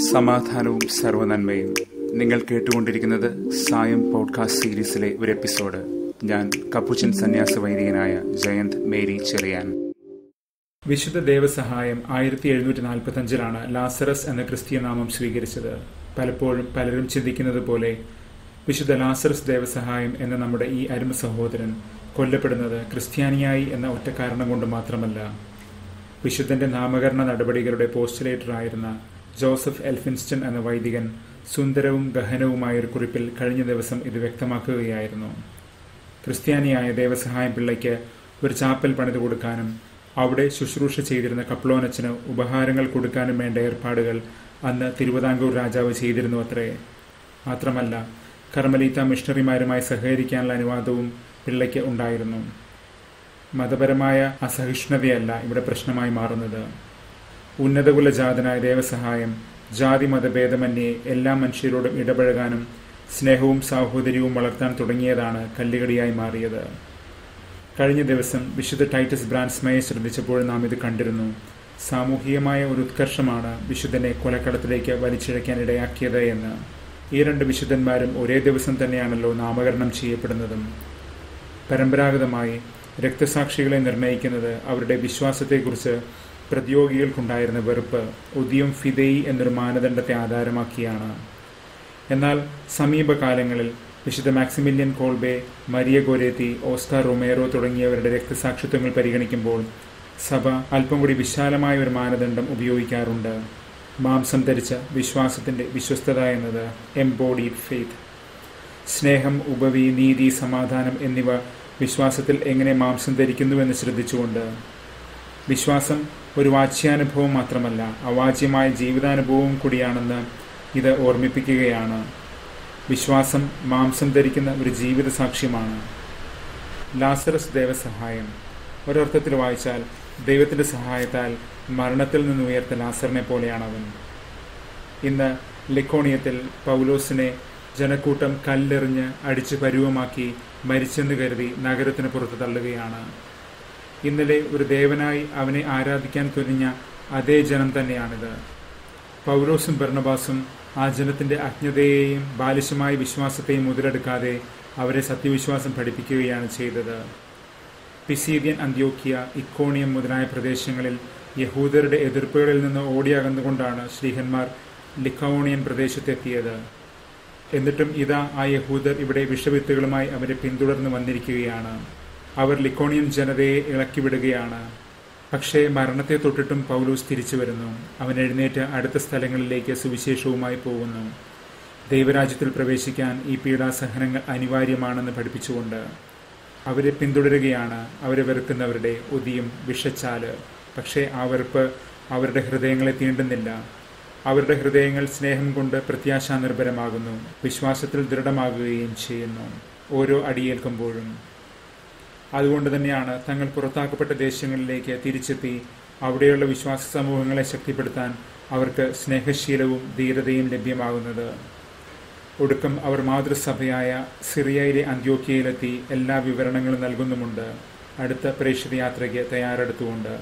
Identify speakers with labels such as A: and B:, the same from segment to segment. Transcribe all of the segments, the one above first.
A: സമാധാനവും സർവനന്മയും നിങ്ങൾ കേട്ടുകൊണ്ടിരിക്കുന്നത് സായം പോഡ്കാസ്റ്റ് സീരീസിലെ ഒരു എപ്പിസോഡ് ഞാൻ കപ്പുച്ചൻ സന്യാസ വൈദികനായ ജയന്ത് മേരി ചെറിയാൻ വിശുദ്ധ ദേവസഹായം ആയിരത്തി എഴുന്നൂറ്റി നാൽപ്പത്തി അഞ്ചിലാണ് ലാസറസ് എന്ന ക്രിസ്തീയ നാമം സ്വീകരിച്ചത് പലപ്പോഴും പലരും ചിന്തിക്കുന്നത് പോലെ വിശുദ്ധ ലാസറസ് ദേവസഹായം എന്ന നമ്മുടെ ഈ അരുമ സഹോദരൻ കൊല്ലപ്പെടുന്നത് ക്രിസ്ത്യാനിയായി എന്ന ഒറ്റ കാരണം കൊണ്ട് മാത്രമല്ല വിശുദ്ധന്റെ നാമകരണ നടപടികളുടെ പോസ്റ്റുലേറ്ററായിരുന്ന ജോസഫ് എൽഫിൻസ്റ്റൺ എന്ന വൈദികൻ സുന്ദരവും ഗഹനവുമായ ഒരു കുറിപ്പിൽ കഴിഞ്ഞ ദിവസം ഇത് വ്യക്തമാക്കുകയായിരുന്നു ക്രിസ്ത്യാനിയായ ദേവസഹായം പിള്ളയ്ക്ക് ഒരു ചാപ്പൽ പണിതു കൊടുക്കാനും അവിടെ ശുശ്രൂഷ ചെയ്തിരുന്ന കപ്ലോനച്ചന് ഉപഹാരങ്ങൾ കൊടുക്കാനും വേണ്ട ഏർപ്പാടുകൾ അന്ന് തിരുവിതാംകൂർ രാജാവ് ചെയ്തിരുന്നു അത്രേ മാത്രമല്ല കർമ്മലീത്ത മിഷണറിമാരുമായി സഹകരിക്കാനുള്ള അനുവാദവും പിള്ളയ്ക്ക് ഉണ്ടായിരുന്നു മതപരമായ അസഹിഷ്ണുതയല്ല ഇവിടെ പ്രശ്നമായി മാറുന്നത് ഉന്നതകുലജാതനായ ദേവസഹായം ജാതി മതഭേദമന്യേ എല്ലാ മനുഷ്യരോടും ഇടപഴകാനും സ്നേഹവും സാഹോദര്യവും വളർത്താൻ തുടങ്ങിയതാണ് കല്ലുകടിയായി മാറിയത് കഴിഞ്ഞ ദിവസം വിശുദ്ധ ടൈറ്റസ് ബ്രാൻസ്മയെ ശ്രദ്ധിച്ചപ്പോൾ നാം ഇത് കണ്ടിരുന്നു സാമൂഹികമായ ഒരു ഉത്കർഷമാണ് വിശുദ്ധനെ കൊലക്കടത്തിലേക്ക് വലിച്ചിഴയ്ക്കാൻ ഇടയാക്കിയത് എന്ന് ഈ രണ്ട് വിശുദ്ധന്മാരും ഒരേ ദിവസം തന്നെയാണല്ലോ നാമകരണം ചെയ്യപ്പെടുന്നതും പരമ്പരാഗതമായി രക്തസാക്ഷികളെ നിർണയിക്കുന്നത് അവരുടെ വിശ്വാസത്തെക്കുറിച്ച് പ്രതിയോഗികൾക്കുണ്ടായിരുന്ന വെറുപ്പ് ഉദിയം ഫിദയി എന്നൊരു മാനദണ്ഡത്തെ ആധാരമാക്കിയാണ് എന്നാൽ സമീപകാലങ്ങളിൽ വിശുദ്ധ Maximilian Kolbe Maria Goretti Oscar Romero തുടങ്ങിയവരുടെ രക്തസാക്ഷിത്വങ്ങൾ പരിഗണിക്കുമ്പോൾ സഭ അല്പം കൂടി വിശാലമായ ഒരു മാനദണ്ഡം ഉപയോഗിക്കാറുണ്ട് മാംസം ധരിച്ച വിശ്വാസത്തിന്റെ വിശ്വസ്തത എന്നത് എംബോഡീഡ് ഫെയ്ത്ത് സ്നേഹം ഉപവി നീതി സമാധാനം എന്നിവ വിശ്വാസത്തിൽ എങ്ങനെ മാംസം ധരിക്കുന്നുവെന്ന് ശ്രദ്ധിച്ചുകൊണ്ട് വിശ്വാസം ഒരു വാച്യാനുഭവം മാത്രമല്ല അവാച്യമായ ജീവിതാനുഭവവും കൂടിയാണെന്ന് ഇത് ഓർമ്മിപ്പിക്കുകയാണ് വിശ്വാസം മാംസം ധരിക്കുന്ന ഒരു ജീവിത സാക്ഷ്യമാണ് ലാസറസ് ദേവസഹായം ഒരർത്ഥത്തിൽ വായിച്ചാൽ ദൈവത്തിന്റെ സഹായത്താൽ മരണത്തിൽ നിന്ന് ഉയർത്ത ലാസറിനെ പോലെയാണ് അവൻ ഇന്ന് ലിക്കോണിയത്തിൽ പൗലോസിനെ ജനക്കൂട്ടം കല്ലെറിഞ്ഞ് അടിച്ച് പരുവമാക്കി മരിച്ചെന്ന് കരുതി നഗരത്തിന് പുറത്ത് തള്ളുകയാണ് ഇന്നലെ ഒരു ദേവനായി അവനെ ആരാധിക്കാൻ തുനിഞ്ഞ അതേ ജനം തന്നെയാണിത് പൗലോസും ഭരണബാസും ആ ജനത്തിന്റെ അജ്ഞതയെയും ബാലിശമായ വിശ്വാസത്തെയും മുതലെടുക്കാതെ അവരെ സത്യവിശ്വാസം പഠിപ്പിക്കുകയാണ് ചെയ്തത് പിസീദിയൻ അന്ത്യോക്കിയ ഇക്കോണിയം മുതലായ പ്രദേശങ്ങളിൽ യഹൂദരുടെ എതിർപ്പുകളിൽ നിന്ന് ഓടിയകന്നുകൊണ്ടാണ് ശ്രീഹന്മാർ ലിക്കോണിയൻ പ്രദേശത്തെത്തിയത് എന്നിട്ടും ഇതാ ആ യഹൂദർ ഇവിടെ വിഷവിത്തുകളുമായി അവരെ പിന്തുടർന്ന് വന്നിരിക്കുകയാണ് അവർ ലിക്കോണിയൻ ജനതയെ ഇളക്കിവിടുകയാണ് പക്ഷേ മരണത്തെ തൊട്ടിട്ടും പൗലൂസ് തിരിച്ചു വരുന്നു അവൻ എഴുന്നേറ്റ് അടുത്ത സ്ഥലങ്ങളിലേക്ക് സുവിശേഷവുമായി പോകുന്നു ദൈവരാജ്യത്തിൽ പ്രവേശിക്കാൻ ഈ പീഡാസഹനങ്ങൾ അനിവാര്യമാണെന്ന് പഠിപ്പിച്ചുകൊണ്ട് അവരെ പിന്തുടരുകയാണ് അവരെ വെറുക്കുന്നവരുടെ ഒതിയും വിഷച്ചാല് പക്ഷേ ആ വെറുപ്പ് അവരുടെ ഹൃദയങ്ങളെ തീണ്ടുന്നില്ല അവരുടെ ഹൃദയങ്ങൾ സ്നേഹം കൊണ്ട് പ്രത്യാശാനിർഭരമാകുന്നു വിശ്വാസത്തിൽ ദൃഢമാകുകയും ചെയ്യുന്നു ഓരോ അടിയേൽക്കുമ്പോഴും അതുകൊണ്ട് തന്നെയാണ് തങ്ങൾ പുറത്താക്കപ്പെട്ട ദേശങ്ങളിലേക്ക് തിരിച്ചെത്തി അവിടെയുള്ള വിശ്വാസ സമൂഹങ്ങളെ ശക്തിപ്പെടുത്താൻ അവർക്ക് സ്നേഹശീലവും ധീരതയും ലഭ്യമാകുന്നത് ഒടുക്കം അവർ മാതൃസഭയായ സിറിയയിലെ അന്ത്യോക്കിയയിലെത്തി എല്ലാ വിവരണങ്ങളും നൽകുന്നുമുണ്ട് അടുത്ത പ്രേക്ഷിത യാത്രയ്ക്ക് തയ്യാറെടുത്തുകൊണ്ട്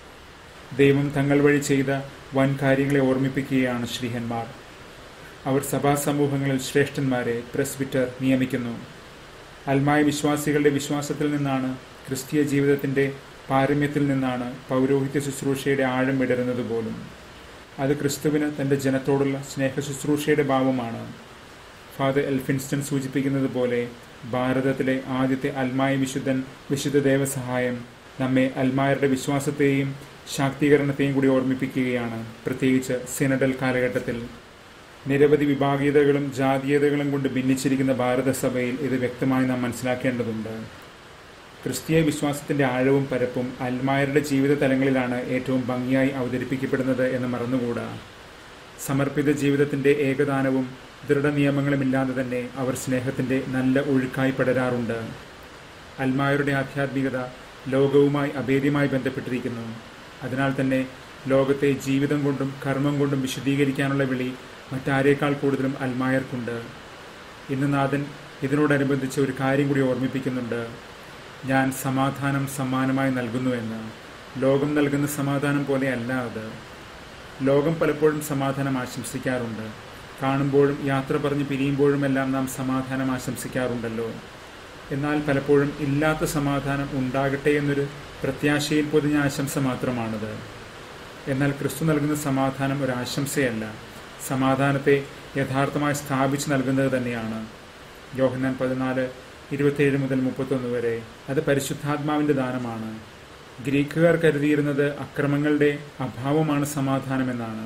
A: ദൈവം തങ്ങൾ വഴി ചെയ്ത വൻ കാര്യങ്ങളെ ഓർമ്മിപ്പിക്കുകയാണ് ശ്രീഹന്മാർ അവർ സഭാ സമൂഹങ്ങളിൽ ശ്രേഷ്ഠന്മാരെ പ്രസ്വിറ്റർ നിയമിക്കുന്നു അൽമായ വിശ്വാസികളുടെ വിശ്വാസത്തിൽ നിന്നാണ് ക്രിസ്തീയ ജീവിതത്തിന്റെ പാരമ്യത്തിൽ നിന്നാണ് പൗരോഹിത്യ ശുശ്രൂഷയുടെ ആഴം വിടരുന്നത് പോലും അത് ക്രിസ്തുവിന് തന്റെ ജനത്തോടുള്ള സ്നേഹ ശുശ്രൂഷയുടെ ഭാവമാണ് ഫാദർ എൽഫിൻസ്റ്റൺ സൂചിപ്പിക്കുന്നത് പോലെ ഭാരതത്തിലെ ആദ്യത്തെ അൽമായ വിശുദ്ധൻ വിശുദ്ധ ദേവസഹായം നമ്മെ അൽമായരുടെ വിശ്വാസത്തെയും ശാക്തീകരണത്തെയും കൂടി ഓർമ്മിപ്പിക്കുകയാണ് പ്രത്യേകിച്ച് സിനഡൽ കാലഘട്ടത്തിൽ നിരവധി വിഭാഗീയതകളും ജാതീയതകളും കൊണ്ട് ഭിന്നിച്ചിരിക്കുന്ന ഭാരതസഭയിൽ ഇത് വ്യക്തമായി നാം മനസ്സിലാക്കേണ്ടതുണ്ട് ക്രിസ്തീയ വിശ്വാസത്തിന്റെ ആഴവും പരപ്പും അൽമായരുടെ ജീവിത തലങ്ങളിലാണ് ഏറ്റവും ഭംഗിയായി അവതരിപ്പിക്കപ്പെടുന്നത് എന്ന് മറന്നുകൂടാ സമർപ്പിത ജീവിതത്തിന്റെ ഏകദാനവും ദൃഢനിയമങ്ങളുമില്ലാതെ തന്നെ അവർ സ്നേഹത്തിന്റെ നല്ല ഒഴുക്കായി പടരാറുണ്ട് അൽമായരുടെ ആധ്യാത്മികത ലോകവുമായി അഭേദ്യമായി ബന്ധപ്പെട്ടിരിക്കുന്നു അതിനാൽ തന്നെ ലോകത്തെ ജീവിതം കൊണ്ടും കർമ്മം കൊണ്ടും വിശദീകരിക്കാനുള്ള വിളി മറ്റാരേക്കാൾ കൂടുതലും അൽമായർക്കുണ്ട് ഇന്ന് നാഥൻ ഇതിനോടനുബന്ധിച്ച് ഒരു കാര്യം കൂടി ഓർമ്മിപ്പിക്കുന്നുണ്ട് ഞാൻ സമാധാനം സമ്മാനമായി നൽകുന്നു എന്ന് ലോകം നൽകുന്ന സമാധാനം പോലെയല്ല അത് ലോകം പലപ്പോഴും സമാധാനം ആശംസിക്കാറുണ്ട് കാണുമ്പോഴും യാത്ര പറഞ്ഞ് പിരിയുമ്പോഴുമെല്ലാം നാം സമാധാനം ആശംസിക്കാറുണ്ടല്ലോ എന്നാൽ പലപ്പോഴും ഇല്ലാത്ത സമാധാനം ഉണ്ടാകട്ടെ എന്നൊരു പ്രത്യാശയിൽ പൊതിഞ്ഞ ആശംസ മാത്രമാണത് എന്നാൽ ക്രിസ്തു നൽകുന്ന സമാധാനം ഒരു ആശംസയല്ല സമാധാനത്തെ യഥാർത്ഥമായി സ്ഥാപിച്ചു നൽകുന്നത് തന്നെയാണ് യോഹന്നാൻ പതിനാല് ഇരുപത്തിയേഴ് മുതൽ മുപ്പത്തൊന്ന് വരെ അത് പരിശുദ്ധാത്മാവിന്റെ ദാനമാണ് ഗ്രീക്കുകാർ കരുതിയിരുന്നത് അക്രമങ്ങളുടെ അഭാവമാണ് സമാധാനമെന്നാണ്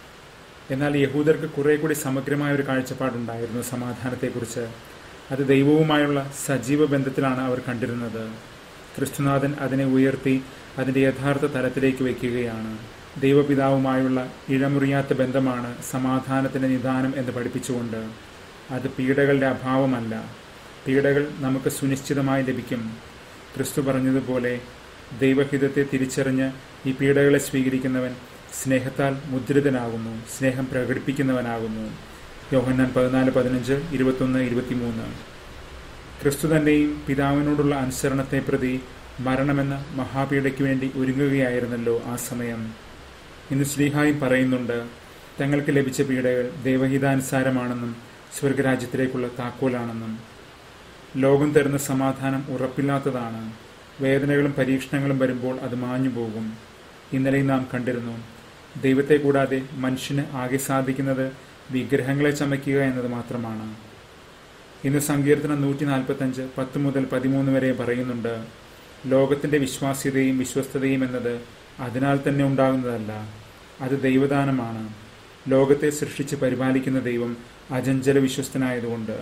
A: എന്നാൽ യഹൂദർക്ക് കുറെ കൂടി സമഗ്രമായ ഒരു കാഴ്ചപ്പാടുണ്ടായിരുന്നു സമാധാനത്തെക്കുറിച്ച് അത് ദൈവവുമായുള്ള സജീവ ബന്ധത്തിലാണ് അവർ കണ്ടിരുന്നത് ക്രിസ്തുനാഥൻ അതിനെ ഉയർത്തി അതിന്റെ യഥാർത്ഥ തലത്തിലേക്ക് വയ്ക്കുകയാണ് ദൈവപിതാവുമായുള്ള ഇഴമുറിയാത്ത ബന്ധമാണ് സമാധാനത്തിന്റെ നിദാനം എന്ന് പഠിപ്പിച്ചുകൊണ്ട് അത് പീഡകളുടെ അഭാവമല്ല പീഡകൾ നമുക്ക് സുനിശ്ചിതമായി ലഭിക്കും ക്രിസ്തു പറഞ്ഞതുപോലെ ദൈവഹിതത്തെ തിരിച്ചറിഞ്ഞ് ഈ പീഡകളെ സ്വീകരിക്കുന്നവൻ സ്നേഹത്താൽ മുദ്രിതനാകുന്നു സ്നേഹം പ്രകടിപ്പിക്കുന്നവനാകുന്നു യോഹന്നാൻ പതിനാല് പതിനഞ്ച് ഇരുപത്തൊന്ന് ഇരുപത്തിമൂന്ന് ക്രിസ്തു തന്നെയും പിതാവിനോടുള്ള അനുസരണത്തെ പ്രതി മരണമെന്ന മഹാപീഡയ്ക്ക് വേണ്ടി ഒരുങ്ങുകയായിരുന്നല്ലോ ആ സമയം ഇന്ന് ശ്രീഹായും പറയുന്നുണ്ട് തങ്ങൾക്ക് ലഭിച്ച പീഡകൾ ദൈവഹിതാനുസാരമാണെന്നും സ്വർഗരാജ്യത്തിലേക്കുള്ള താക്കോലാണെന്നും ലോകം തരുന്ന സമാധാനം ഉറപ്പില്ലാത്തതാണ് വേദനകളും പരീക്ഷണങ്ങളും വരുമ്പോൾ അത് മാഞ്ഞു പോകും ഇന്നലെയും നാം കണ്ടിരുന്നു ദൈവത്തെ കൂടാതെ മനുഷ്യന് ആകെ സാധിക്കുന്നത് വിഗ്രഹങ്ങളെ ചമയ്ക്കുക എന്നത് മാത്രമാണ് ഇന്ന് സങ്കീർത്തനം നൂറ്റി നാൽപ്പത്തഞ്ച് പത്ത് മുതൽ പതിമൂന്ന് വരെ പറയുന്നുണ്ട് ലോകത്തിന്റെ വിശ്വാസ്യതയും വിശ്വസ്തതയും എന്നത് അതിനാൽ തന്നെ ഉണ്ടാകുന്നതല്ല അത് ദൈവദാനമാണ് ലോകത്തെ സൃഷ്ടിച്ച് പരിപാലിക്കുന്ന ദൈവം അജഞ്ചല വിശ്വസ്തനായതുകൊണ്ട്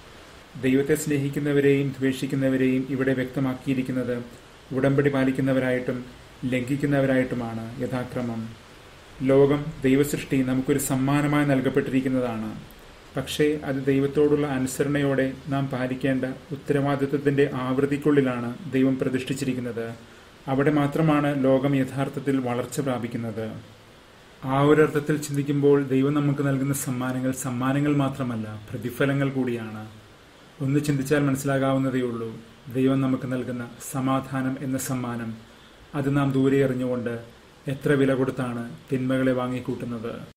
A: ദൈവത്തെ സ്നേഹിക്കുന്നവരെയും ദ്വേഷിക്കുന്നവരെയും ഇവിടെ വ്യക്തമാക്കിയിരിക്കുന്നത് ഉടമ്പടി പാലിക്കുന്നവരായിട്ടും ലംഘിക്കുന്നവരായിട്ടുമാണ് യഥാക്രമം ലോകം ദൈവസൃഷ്ടി നമുക്കൊരു സമ്മാനമായി നൽകപ്പെട്ടിരിക്കുന്നതാണ് പക്ഷേ അത് ദൈവത്തോടുള്ള അനുസരണയോടെ നാം പാലിക്കേണ്ട ഉത്തരവാദിത്വത്തിന്റെ ആവൃത്തിക്കുള്ളിലാണ് ദൈവം പ്രതിഷ്ഠിച്ചിരിക്കുന്നത് അവിടെ മാത്രമാണ് ലോകം യഥാർത്ഥത്തിൽ വളർച്ച പ്രാപിക്കുന്നത് ആ ഒരർത്ഥത്തിൽ ചിന്തിക്കുമ്പോൾ ദൈവം നമുക്ക് നൽകുന്ന സമ്മാനങ്ങൾ സമ്മാനങ്ങൾ മാത്രമല്ല പ്രതിഫലങ്ങൾ കൂടിയാണ് ഒന്ന് ചിന്തിച്ചാൽ മനസ്സിലാകാവുന്നതേയുള്ളൂ ദൈവം നമുക്ക് നൽകുന്ന സമാധാനം എന്ന സമ്മാനം അത് നാം ദൂരെ എറിഞ്ഞുകൊണ്ട് എത്ര വില കൊടുത്താണ് തിന്മകളെ വാങ്ങിക്കൂട്ടുന്നത്